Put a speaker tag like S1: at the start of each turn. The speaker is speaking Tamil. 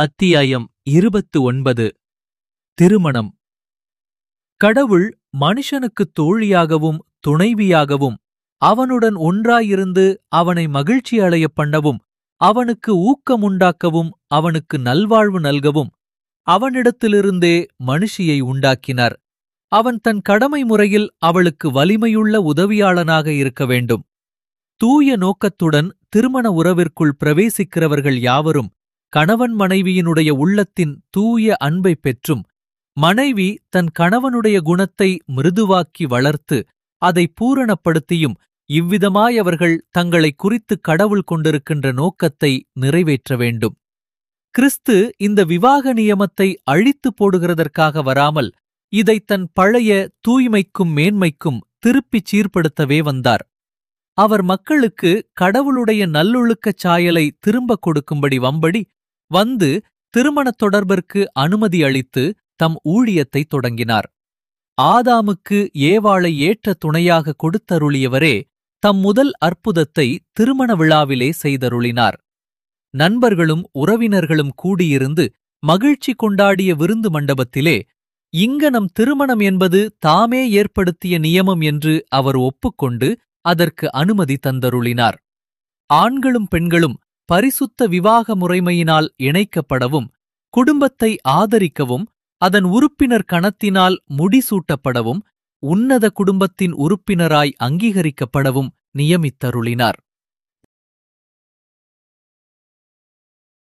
S1: அத்தியாயம் இருபத்து ஒன்பது திருமணம் கடவுள் மனுஷனுக்குத் தோழியாகவும் துணைவியாகவும் அவனுடன் ஒன்றாயிருந்து அவனை மகிழ்ச்சி அடையப் பண்ணவும் அவனுக்கு ஊக்கமுண்டாக்கவும் அவனுக்கு நல்வாழ்வு நல்கவும் அவனிடத்திலிருந்தே மனுஷியை உண்டாக்கினார் அவன் தன் கடமை முறையில் அவளுக்கு வலிமையுள்ள உதவியாளனாக இருக்க வேண்டும் தூய நோக்கத்துடன் திருமண உறவிற்குள் பிரவேசிக்கிறவர்கள் யாவரும் கணவன் மனைவியினுடைய உள்ளத்தின் தூய அன்பைப் பெற்றும் மனைவி தன் கணவனுடைய குணத்தை மிருதுவாக்கி வளர்த்து அதை பூரணப்படுத்தியும் இவ்விதமாய் அவர்கள் தங்களை குறித்து கடவுள் கொண்டிருக்கின்ற நோக்கத்தை நிறைவேற்ற வேண்டும் கிறிஸ்து இந்த விவாக நியமத்தை அழித்துப் போடுகிறதற்காக வராமல் இதை தன் பழைய தூய்மைக்கும் மேன்மைக்கும் திருப்பிச் சீர்படுத்தவே வந்தார் அவர் மக்களுக்கு கடவுளுடைய நல்லொழுக்கச் சாயலை திரும்பக் கொடுக்கும்படி வம்படி வந்து திருமணத் தொடர்பிற்கு அனுமதி அளித்து தம் ஊழியத்தை தொடங்கினார் ஆதாமுக்கு ஏவாளை ஏற்ற துணையாக கொடுத்தருளியவரே தம் முதல் அற்புதத்தை திருமண விழாவிலே செய்தருளினார் நண்பர்களும் உறவினர்களும் கூடியிருந்து மகிழ்ச்சி கொண்டாடிய விருந்து மண்டபத்திலே இங்க நம் திருமணம் என்பது தாமே ஏற்படுத்திய நியமம் என்று அவர் ஒப்புக்கொண்டு அதற்கு அனுமதி தந்தருளினார் ஆண்களும் பெண்களும் பரிசுத்த விவாக முறைமையினால் இணைக்கப்படவும் குடும்பத்தை ஆதரிக்கவும் அதன் உறுப்பினர் கணத்தினால் முடிசூட்டப்படவும் உன்னத குடும்பத்தின் உறுப்பினராய் அங்கீகரிக்கப்படவும் நியமித்தருளினார்